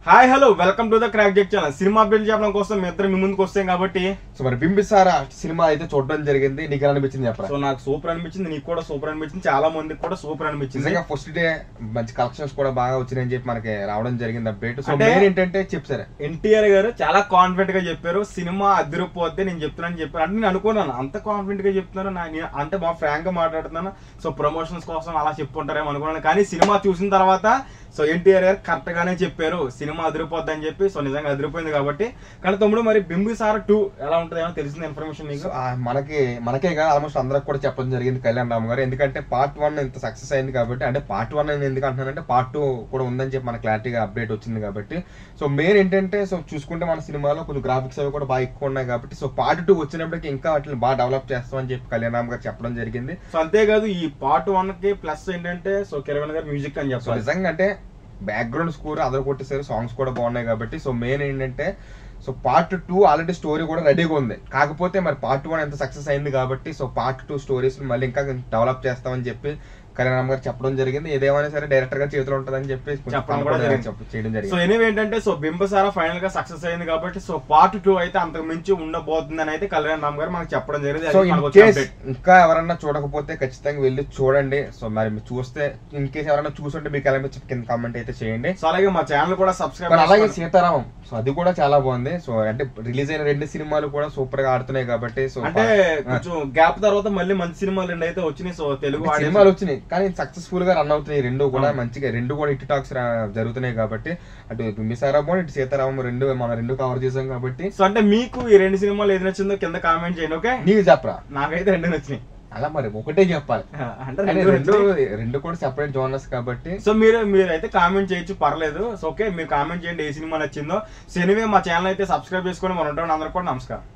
Hi hello welcome to the crack jack channel cinema update చెప్పడం కోసం మీ ఇద్దరు మీ ముందుకు వస్తాం కాబట్టి సో మరి బింబిసారా సినిమా అయితే చూడడం జరిగింది నీకు ఎలా అనిపించింది చెప్పరా సో నాకు సూపర్ అనిపించింది నీకు కూడా సూపర్ అనిపించింది చాలా మందికి కూడా సూపర్ అనిపించింది నిజంగా ఫస్ట్ డే మంచి కలెక్షన్స్ కూడా బాగా వచ్చినాయని చెప్పి మనకి రావడం జరిగింది అప్డేట్ సో అంటే- మెయిన్ ఏంటంటే చెప్తారా ఎన్టీఆర్ గారు చాలా కాన్ఫిడెంట్ గా చెప్పారు సినిమా అదిరిపోతే నేను చెప్తున్నాను చెప్పారు అంటే నేను అనుకున్నాను అంత కాన్ఫిడెంట్ గా చెప్తున్నాను నా- నేను- అంటే మా ఫ్రాంక్ గా మాట్లాడుతున్నాను సో ప్రమోషన్స్ కోసం అలా చెప్పుంటారేమో అనుకున్నాను కానీ సినిమా చూసిన తర్వాత సో ఎన్టీఆర్ గారు కరెక్ట్ గానే చెప్పారు సినిమా అదిరిపోద్ది అని చెప్పి సో నిజంగా అదిరిపోయింది కాబట్టి కానీ తమ్ముడు మరి బింబిసార టూ ఎలా ఉంటుంది ఏమో తెలిసింది ఇన్ఫర్మేషన్ నీకు సో ఆ మనకి మనకే కాదు ఆల్మోస్ట్ అందరికి కూడా చెప్పడం జరిగింది కళ్యాణ్ రామ్ గారు ఎందుకంటే పార్ట్ వన్ ఇంత సక్సెస్ అయింది కాబట్టి అంటే పార్ట్ వన్ నేను ఎందుకు అంటున్నానంటే పార్ట్ టూ కూడా ఉందని చెప్పి మన క్లారిటీగా అప్డేట్ వచ్చింది కాబట్టి సో మెయిన్ ఏంటంటే సో చూసుకుంటే మన సినిమాలో కొంచెం గ్రాఫిక్స్ అవి కూడా బాగా ఎక్కువ ఉన్నాయి కాబట్టి సో పార్ట్ టూ వచ్చినప్పటికి ఇంకా వాటిని బాగా డెవలప్ చేస్తామని చెప్పి కళ్యాణ్ రామ్ గారు చెప్పడం జరిగింది సో అంతేకాదు ఈ పార్ట్ వన్ కి ప్లస్ ఏంటంటే సో కిరవన్ గారు మ్యూజిక్ అని సో చెప్పాలి నిజంగా అంటే బ్యాక్గ్రౌండ్ స్కోర్ అదర్ కొట్టేసారు సాంగ్స్ కూడా బాగున్నాయి కాబట్టి సో మెయిన్ ఏంటంటే so part two already story కూడా రెడీగా ఉంది కాకపోతే మరి పార్ట్ వన్ ఎంత సక్సెస్ అయింది కాబట్టి సో పార్ట్ టూ స్టోరీస్ మళ్ళీ ఇంకా డెవలప్ చేస్తామని చెప్పి కళ్యాణ్ గారు చెప్పడం జరిగింది ఏదేమైనా సరే డైరెక్టర్ గారి చేతిలో ఉంటుందని చెప్పి కొంచెం చెప్పడం fun కూడా కూడా జరిగింది. చెప్ప- చేయడం సో జరిగింది ఎనివే ఏంటంటే సో బింబసార ఫైనల్ గా సక్సెస్ అయింది కాబట్టి సో పార్ట్ టూ అయితే అంతకు మించి ఉండబోతుందని అయితే కళ్యాణ్ రామ్ గారు మనకు చెప్పడం జరిగింది సో అది ఇన్ మనకు వచ్చిన కేస్ update. ఇంకా ఎవరన్నా చూడకపోతే ఖచ్చితంగా వెళ్ళి చూడండి సో మరి మీరు చూస్తే ఇన్ కేస్ ఎవరైనా చూస్తుంటే మీకు ఎలా అనిపించింది కింద కామెంట్ అయితే చేయండి సో అలాగే మా ఛానల్ కూడా సబ్స్క్రైబ్ మరి అలాగే సీతారామం సో అది కూడా చాలా బాగుంది సో అంటే రిలీజ్ అయిన రెండు సినిమాలు కూడా సూపర్ గా ఆడుతున్నాయి కాబట్టి సో అంటే కొంచెం గ్యాప్ తర్వాత మళ్ళీ మంచి సినిమాలు రెండు అయితే వచ్చినాయి సో తెలుగు ఈ audience- సినిమాలు వచ్చినాయి కానీ సక్సెస్ఫుల్ గా రన్ అవుతున్నాయి రెండు కూడా అవును. మంచిగా రెండు కూడా హిట్ టాక్స్ జరుగుతున్నాయి కాబట్టి అటు మిసారాబోన్ ఇటు సీతారామం రెండు మన రెండు కవర్ చేసాం కాబట్టి సో అంటే మీకు ఈ రెండు సినిమాలు ఏది నచ్చిందో కింద కామెంట్ చేయండి ఓకే నీకు చెప్పరా నాకైతే రెండు నచ్చినాయి అలా మరి ఒకటే చెప్పాలి అంటే కానీ రెండు రెండు నచ్చినాయి. రెండు కూడా సెపరేట్ జోనర్స్ కాబట్టి సో మీరు మీరు అయితే కామెంట్ చేయొచ్చు పర్లేదు సో ఓకే మీరు కామెంట్ చేయండి ఏ సినిమా నచ్చిందో సో ఎనివే మా ఛానల్ అయితే సబ్స్క్రైబ్ చేసుకొని మనం ఉంటాం అందరికీ కూడా నమస్కారం